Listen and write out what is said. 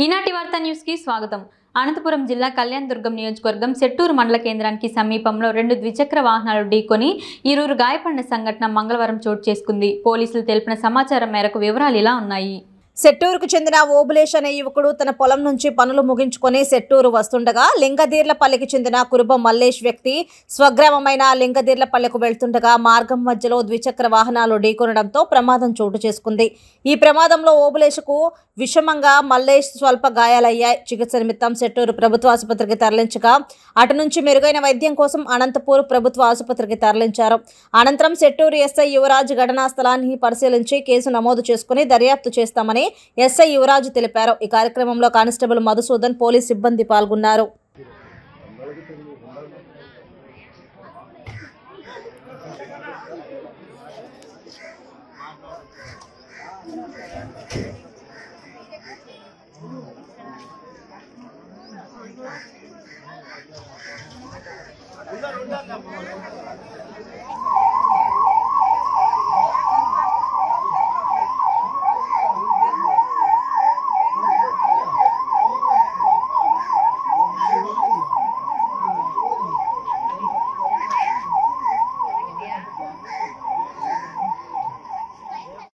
ఈనాటి వార్తా న్యూస్ కి స్వాగతం అనంతపురం జిల్లా కళ్యాణ్ దుర్గం నియోజకవర్గం సెట్టూరు మండల కేంద్రానికి సమీపంలో రెండు ద్విచక్ర వాహనాలు ఢీకొని ఇరువురు గాయపడిన సంఘటన మంగళవారం చోటు చేసుకుంది పోలీసులు తెలిపిన సమాచారం మేరకు వివరాలు ఇలా ఉన్నాయి సెట్టూరుకు చెందిన ఓబులేష్ అనే యువకుడు తన పొలం నుంచి పనులు ముగించుకొని సెట్టూరు వస్తుండగా లింగదీర్లపల్లికి చెందిన కురుబ మల్లేష్ వ్యక్తి స్వగ్రామమైన లింగదీర్లపల్లెకు వెళ్తుండగా మార్గం మధ్యలో ద్విచక్ర వాహనాలు ఢీకొనడంతో ప్రమాదం చోటు చేసుకుంది ఈ ప్రమాదంలో ఓబులేష్కు విషమంగా మల్లేష్ స్వల్ప గాయాలయ్యాయి చికిత్స నిమిత్తం సెట్టూరు ప్రభుత్వ ఆసుపత్రికి తరలించగా అటు నుంచి మెరుగైన వైద్యం కోసం అనంతపూర్ ప్రభుత్వ ఆసుపత్రికి తరలించారు అనంతరం సెట్టూరు ఎస్ఐ యువరాజ్ ఘటనా స్థలాన్ని పరిశీలించి కేసు నమోదు చేసుకుని దర్యాప్తు చేస్తామని ఎస్ఐ యువరాజు తెలిపారు ఈ కార్యక్రమంలో కానిస్టేబుల్ మధుసూదన్ పోలీస్ సిబ్బంది పాల్గొన్నారు